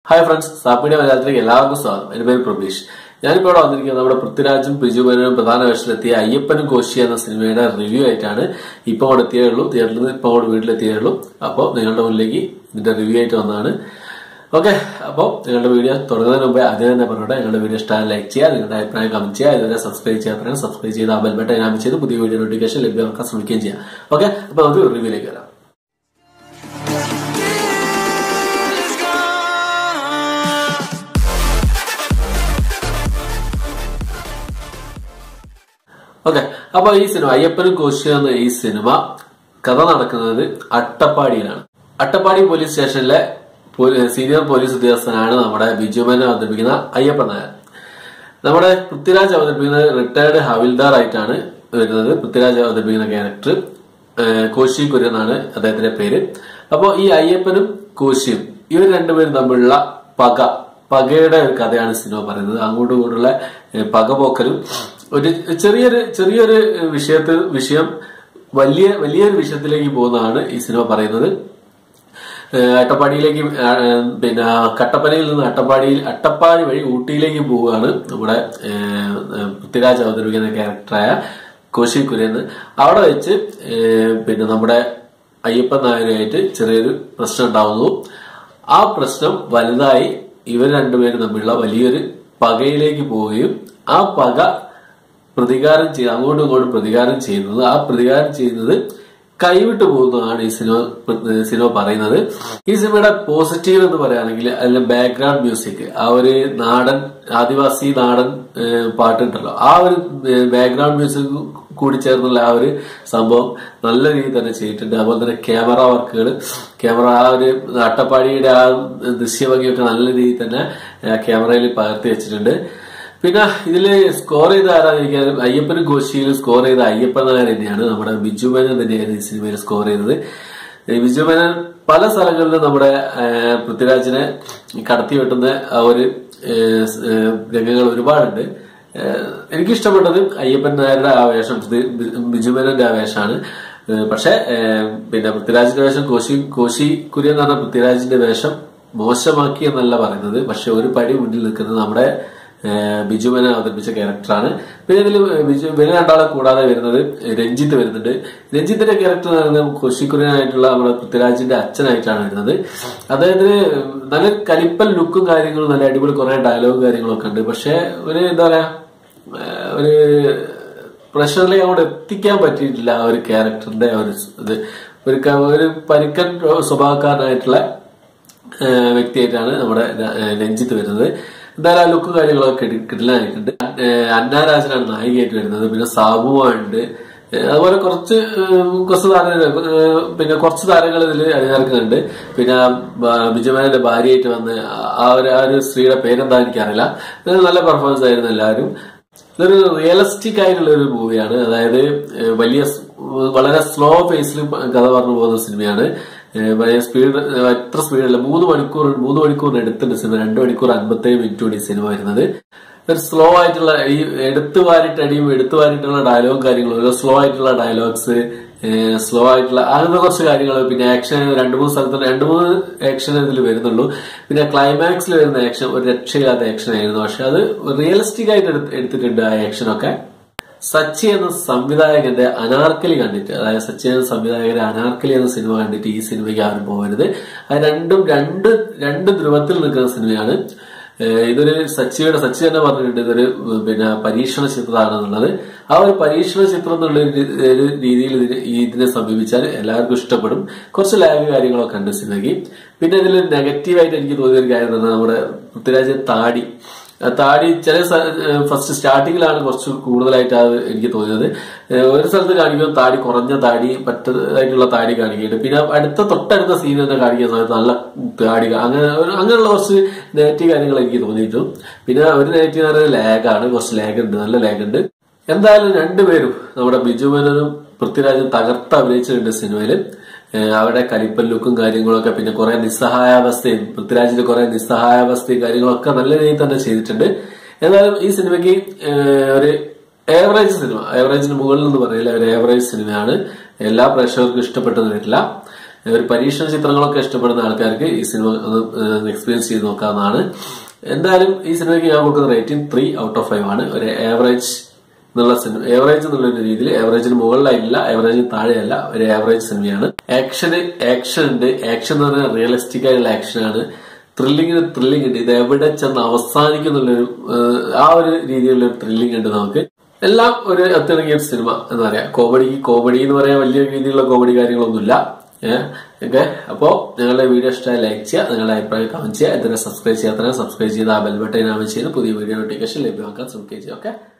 hi friends സാപ്പിയുടെ മലയാളത്തിലേക്ക് എല്ലാവർക്കും സ്വാഗതം എന്റെ പേര് പ്രബീഷ് ഞാനിപ്പോൾ ഇവിടെ വന്നിരിക്കുന്നത് നമ്മുടെ പൃഥ്വിരാജും ബിജുമേനും പ്രധാന വേഷത്തിലെത്തിയ അയ്യപ്പനും കോശി എന്ന സിനിമയുടെ റിവ്യൂ ആയിട്ടാണ് ഇപ്പോൾ അവിടെ എത്തിയേ ഉള്ളൂ തിയേറ്ററിൽ നിന്ന് ഇപ്പോൾ അവിടെ വീട്ടിലെത്തിയേ ഉള്ളൂ അപ്പോൾ നിങ്ങളുടെ മുന്നിലേക്ക് ഇതിന്റെ റിവ്യൂ ആയിട്ട് വന്നതാണ് ഓക്കെ അപ്പോൾ നിങ്ങളുടെ വീഡിയോ തുടങ്ങുന്നതിന് മുമ്പേ ആദ്യം തന്നെ പറഞ്ഞോട്ടെ നിങ്ങളുടെ വീഡിയോ ഇഷ്ടമായി ലൈക്ക് ചെയ്യുക നിങ്ങളുടെ അഭിപ്രായം കമന്റ് ചെയ്യുക ഇതുവരെ സബ്സ്ക്രൈബ് ചെയ്യാത്തവരെ സബ്സ്ക്രൈബ് ചെയ്ത് ആ ബെൽബട്ടൺ ഞാൻ ചെയ്ത് പുതിയ വീഡിയോ നോട്ടിഫിക്കേഷൻ ലഭ്യമാക്കാൻ ശ്രമിക്കുകയും ചെയ്യാം ഓക്കെ അപ്പോൾ നമുക്ക് റിവ്യൂലേക്ക് വരാം ഓക്കെ അപ്പൊ ഈ സിനിമ അയ്യപ്പനും കോശി എന്ന ഈ സിനിമ കഥ നടക്കുന്നത് അട്ടപ്പാടിയിലാണ് അട്ടപ്പാടി പോലീസ് സ്റ്റേഷനിലെ പോലീ- സീനിയർ പോലീസ് ഉദ്യോഗസ്ഥനാണ് നമ്മുടെ ബിജുമനെ അവതരിപ്പിക്കുന്ന അയ്യപ്പൻ നായർ നമ്മുടെ പൃഥ്വിരാജ് അവതരിപ്പിക്കുന്നത് റിട്ടയർഡ് ഹവിൽദാർ ആയിട്ടാണ് വരുന്നത് പൃഥ്വിരാജ് അവതരിപ്പിക്കുന്ന ക്യാരക്ടർ കോശി കുര്യൻ എന്നാണ് അദ്ദേഹത്തിന്റെ പേര് അപ്പോ ഈ അയ്യപ്പനും കോശിയും ഇവർ രണ്ടുപേരും തമ്മിലുള്ള പക പകയുടെ ഒരു കഥയാണ് സിനിമ പറയുന്നത് അങ്ങോട്ടും ഇങ്ങോട്ടുള്ള ഏഹ്, പകപോക്കലും ഒരു ചെറിയൊരു ചെറിയൊരു വിഷയത്തിൽ വിഷയം വലിയ വലിയൊരു വിഷയത്തിലേക്ക് പോകുന്നതാണ് ഈ സിനിമ പറയുന്നത് ഏഹ് അട്ടപ്പാടിയിലേക്ക് ഏഹ് പിന്നെ കട്ടപ്പനയിൽ നിന്ന് അട്ടപ്പാടിയിൽ അട്ടപ്പാടി വഴി ഊട്ടിയിലേക്ക് പോവുകയാണ് നമ്മുടെ ഏഹ് ഏഹ് പൃഥ്വിരാജ് അവതരിപ്പിക്കുന്ന ക്യാരക്ടറായ കോശി കുര്യന് അവിടെ വെച്ച് ഏഹ് പിന്നെ നമ്മുടെ അയ്യപ്പൻ നായരുമായിട്ട് ചെറിയൊരു പ്രശ്നം ഉണ്ടാവുന്നു ആ പ്രശ്നം വലുതായി ഇവർ രണ്ടുപേരും തമ്മിലുള്ള വലിയൊരു പകയിലേക്ക് പോവുകയും ആ പക പ്രതികാരം ചെയ്ത് അങ്ങോട്ടും ഇങ്ങോട്ടും പ്രതികാരം ചെയ്യുന്നത് ആ പ്രതികാരം ചെയ്യുന്നത് കൈവിട്ടു പോകുന്നതാണ് ഈ സിനിമ സിനിമ പറയുന്നത് ഈ സിനിമയുടെ പോസിറ്റീവ് എന്ന് പറയുകയാണെങ്കിൽ അതിലെ ബാക്ക്ഗ്രൗണ്ട് മ്യൂസിക് ആ ഒരു നാടൻ ആദിവാസി നാടൻ ഏഹ്, പാട്ടുണ്ടല്ലോ ആ ഒരു ബാക്ക്ഗ്രൗണ്ട് മ്യൂസിക് കൂടി ചേർന്നുള്ള ആ ഒരു സംഭവം നല്ല രീതിയിൽ തന്നെ ചെയ്തിട്ടുണ്ട് അതുപോലെ തന്നെ ക്യാമറ വർക്കുകൾ ക്യാമറ ആ ഒരു അട്ടപ്പാടിയുടെ ആ ദൃശ്യഭംഗിയൊക്കെ നല്ല രീതിയിൽ തന്നെ ക്യാമറയിൽ പകർത്തി വെച്ചിട്ടുണ്ട് പിന്നെ ഇതില് സ്കോർ ചെയ്ത ആരാധിക്കാൻ അയ്യപ്പനും കോശിയിൽ സ്കോർ ചെയ്ത അയ്യപ്പൻ നായർ തന്നെയാണ് നമ്മുടെ ബിജു മേനൻ തന്നെയാണ് ഈ സിനിമയിൽ സ്കോർ ചെയ്തത് ഈ ബിജു മേനൻ പല സ്ഥലങ്ങളിലും നമ്മുടെ ആ, പൃഥ്വിരാജിനെ കടത്തി വെട്ടുന്ന ആ ഒരു ഏ, സ്, ഏ, രംഗങ്ങൾ ഒരുപാടുണ്ട് ഏ, എനിക്കിഷ്ടപ്പെട്ടത് അയ്യപ്പൻ നായരുടെ ആ വേഷം ബി- ബി- ബിജു മേനന്റെ ആ വേഷമാണ് ഏ, പക്ഷെ ഏ, പിന്നെ പൃഥ്വിരാജിന്റെ വേഷം കോശി കോശി കുര്യൻ എന്ന് പറഞ്ഞ പൃഥ്വിരാജിന്റെ വേഷം മോശമാക്കി എന്നല്ല പറയുന്നത് പക്ഷെ ഒരു പടി മുന്നിൽ നിൽക്കുന്നത് നമ്മുടെ ഏഹ് ബിജുമനെ അവതരിപ്പിച്ച ക്യാരക്ടറാണ് പിന്നെ ഇതിൽ ബിജു ഇവരെ രണ്ടാളെ കൂടാതെ വരുന്നത് രഞ്ജിത്ത് വരുന്നുണ്ട് രഞ്ജിത്തിന്റെ ക്യാരക്ടർ എന്ന് പറയുന്നത് കൊശിക്കുര്യനായിട്ടുള്ള നമ്മുടെ പൃഥ്വിരാജിന്റെ അച്ഛനായിട്ടാണ് വരുന്നത് അദ്ദേഹത്തിന് നല്ല കലിപ്പൽ ലുക്കും കാര്യങ്ങളും നല്ല അടിപൊളി കുറെ ഡയലോഗ് കാര്യങ്ങളൊക്കെ ഉണ്ട് പക്ഷെ ഒരു എന്താ പറയാ ഏഹ് ഒരു പ്രഷറിലേക്ക് അങ്ങോട്ട് എത്തിക്കാൻ പറ്റിയിട്ടില്ല ആ ഒരു ക്യാരക്ടറിന്റെ ആ ഒരു ഇത് ഒരു ക- ഒരു പരിക്കൻ സ്വഭാവക്കാരനായിട്ടുള്ള ഏഹ് വ്യക്തിയായിട്ടാണ് നമ്മുടെ ര- ഏഹ് രഞ്ജിത്ത് വരുന്നത് എന്തായാലും ആ ലുക്ക് കാര്യങ്ങളൊക്കെ കിടി- കിടിലനായിട്ടുണ്ട് ഏഹ് അന്നാരാജനാണ് നായികയായിട്ട് വരുന്നത് പിന്നെ സാബുവാണ്ട് ഏഹ് അതുപോലെ കുറച്ച് ഏഹ് കുറച്ച് താരങ്ങൾ ഏഹ് പിന്നെ കുറച്ച് താരങ്ങൾ ഇതിൽ അണിനിരക്കുന്നുണ്ട് പിന്നെ ബ- ബിജുമാനന്റെ ഭാര്യയായിട്ട് വന്ന് ആ- ആ ഒരു ആ ഒരു സ്ത്രീയുടെ പേരെന്താ എനിക്കറിയില്ല ഇത് നല്ല പെർഫോമൻസ് ആയിരുന്നു എല്ലാവരും ഇതൊരു റിയലിസ്റ്റിക് ആയിട്ടുള്ള ഒരു മൂവിയാണ് അതായത് ഏഹ് വലിയ സ്- വളരെ സ്ലോ പേസിൽ കഥ പറഞ്ഞു പോകുന്ന സിനിമയാണ് ഏഹ് വലിയ സ്പീഡ് എത്ര സ്പീഡല്ല മൂന്ന് മണിക്കൂർ മൂന്ന് മണിക്കൂറിന് എടുത്തിട്ടുണ്ട് സിനിമ രണ്ട് മണിക്കൂർ അൻപത്തേഴ് മിനിറ്റ് കൂടി സിനിമ വരുന്നത് ഒരു സ്ലോ ആയിട്ടുള്ള ഈ എടുത്തു വാരിട്ട് അടിയും എടുത്തു വാരിട്ടുള്ള ഡയലോഗ് കാര്യങ്ങളും ഒരു സ്ലോ ആയിട്ടുള്ള ഡയലോഗ്സ് സ്ലോ ആയിട്ടുള്ള അങ്ങനത്തെ കുറച്ച് കാര്യങ്ങൾ പിന്നെ ആക്ഷൻ രണ്ട് മൂന്ന് സ്ഥലത്ത് രണ്ട് മൂന്ന് ആക്ഷൻ ഇതിൽ വരുന്നുള്ളൂ പിന്നെ ക്ലൈമാക്സിൽ വരുന്ന ആക്ഷൻ ഒരു രക്ഷയില്ലാത്ത ആക്ഷൻ ആയിരുന്നു പക്ഷെ അത് റിയലിസ്റ്റിക് ആയിട്ട് എടുത്ത് എടുത്തിട്ടുണ്ട് ആ ആക്ഷനൊക്കെ സച്ചി എന്ന സംവിധായകന്റെ അനാർക്കലി കണ്ടിട്ട് അതായത് സച്ചി എന്ന സംവിധായകന്റെ അനാർക്കലി എന്ന സിനിമ കണ്ടിട്ട് ഈ സിനിമയ്ക്ക് ആരും പോകരുത് അത് രണ്ടും രണ്ട് രണ്ട് ധ്രുവത്തിൽ നിൽക്കുന്ന സിനിമയാണ് ഏഹ് ഇതൊരു സച്ചിയുടെ സച്ചി തന്നെ പറഞ്ഞിട്ടുണ്ട് ഇതൊരു ഉം, പിന്നെ പരീക്ഷണ ചിത്രമാണെന്നുള്ളത് ആ ഒരു പരീക്ഷണ ചിത്രം എന്നുള്ള ഒരു രീ- ഒരു രീതിയിൽ ഇതിനെ ഈ ഇതിനെ സമീപിച്ചാൽ എല്ലാവർക്കും ഇഷ്ടപ്പെടും കുറച്ച് ലാഗ് കാര്യങ്ങളൊക്കെ ഉണ്ട് സിനിമയ്ക്ക് പിന്നെ ഇതിൽ നെഗറ്റീവായിട്ട് എനിക്ക് തോന്നിയ ഒരു കാര്യം എന്ന് പറഞ്ഞാൽ നമ്മുടെ പൃഥ്വിരാജ് താടി ആ താടി ചില ഫസ്റ്റ് സ്റ്റാർട്ടിങ്ങിലാണ് കുറച്ച് കൂടുതലായിട്ട് അത് എനിക്ക് തോന്നിയത് ഏഹ് ഒരു സ്ഥലത്ത് കാണിക്കുമ്പോൾ താടി കുറഞ്ഞ താടി പറ്റതായിട്ടുള്ള താടി കാണിക്കുന്നുണ്ട് പിന്നെ അടുത്ത തൊട്ടടുത്ത സീൻ തന്നെ കാണിക്കുന്ന സമയത്ത് നല്ല താടി കാ- അങ്ങനെ ഒരു- അങ്ങനെയുള്ള കുറച്ച് നെഗറ്റീവ് കാര്യങ്ങൾ എനിക്ക് തോന്നിയിട്ടു പിന്നെ ഒരു നെഗറ്റീവ് എന്ന് പറയുന്നത് ലാഗാണ് കുറച്ച് ലാഗ് ഉണ്ട് നല്ല ലാഗ് ഉണ്ട് എന്തായാലും രണ്ടുപേരും നമ്മുടെ ബിജുമേനനും പൃഥ്വിരാജും തകർത്ത് അഭിനയിച്ചിട്ടുണ്ട് സിനിമയിൽ ഏഹ് അവരുടെ കലിപ്പൽ ലുക്കും കാര്യങ്ങളൊക്കെ പിന്നെ കുറെ നിസ്സഹായാവസ്ഥയും പൃഥ്വിരാജിന്റെ കുറെ നിസ്സഹായാവസ്ഥയും കാര്യങ്ങളൊക്കെ നല്ല രീതിയിൽ തന്നെ ചെയ്തിട്ടുണ്ട് എന്നാലും ഈ സിനിമയ്ക്ക് ഏഹ് ഒരു ഏവറേജ് സിനിമ ഏവറേജിന് മുകളിൽ എന്ന് പറയില്ല ഒരു ഏവറേജ് സിനിമയാണ് എല്ലാ പ്രേക്ഷകർക്കും ഇഷ്ടപ്പെട്ടു വരില്ല ഒരു പരീക്ഷണ ചിത്രങ്ങളൊക്കെ ഇഷ്ടപ്പെടുന്ന ആൾക്കാർക്ക് ഈ സിനിമ ഒന്ന് എക്സ്പീരിയൻസ് ചെയ്ത് നോക്കാവുന്നതാണ് എന്തായാലും ഈ സിനിമയ്ക്ക് ഞാൻ കൊടുക്കുന്ന rating three out of five ആണ് ഒരു ആവറേജ് എന്നുള്ള സിനിമ ഏവറേജ് എന്നുള്ള ഒരു രീതിയിൽ ഏവറേജിന് മുകളിലായില്ല ഏവറേജിന് താഴെയല്ല ഒരു ആവറേജ് സിനിമയാണ് ആക്ഷന് ആക്ഷൻ ഉണ്ട് ആക്ഷൻ എന്ന് പറഞ്ഞാൽ റിയലിസ്റ്റിക് ആയിട്ടുള്ള ആക്ഷനാണ് ത്രില്ലിങ്ങിന് ത്രില്ലിംഗ് ഉണ്ട് ഇത് എവിടെ ചെന്ന് അവസാനിക്കുന്നുള്ളൊരു ഏഹ്, ആ ഒരു രീതിയിലുള്ള ഒരു ത്രില്ലിംഗ് ഉണ്ട് നമുക്ക് എല്ലാം ഒരു ഒത്തിണങ്ങിയ ഒരു സിനിമ എന്ന് പറയാം കോമഡിക്ക് കോമഡി എന്ന് പറയാൻ വലിയ രീതിയിലുള്ള കോമഡി കാര്യങ്ങളൊന്നുമില്ല ഏഹ് ഓക്കെ അപ്പോ നിങ്ങളുടെ വീഡിയോ ഇഷ്ടമായി ലൈക്ക് ചെയ്യുക നിങ്ങളുടെ അഭിപ്രായം കമന്റ് ചെയ്യുക ഇതിനെ സബ്സ്ക്രൈബ് ചെയ്യാത്തതിനെ സബ്സ്ക്രൈബ് ചെയ്ത് ആ ബെൽ ബട്ടൺ ആവശ്യം ചെയ്ത് പുതിയ വീഡിയോ നോട്ടിഫിക്കേഷൻ ലഭ്യമാക്കാൻ ശ്രമിക്കുകയും ചെയ്യുക ഓക്കെ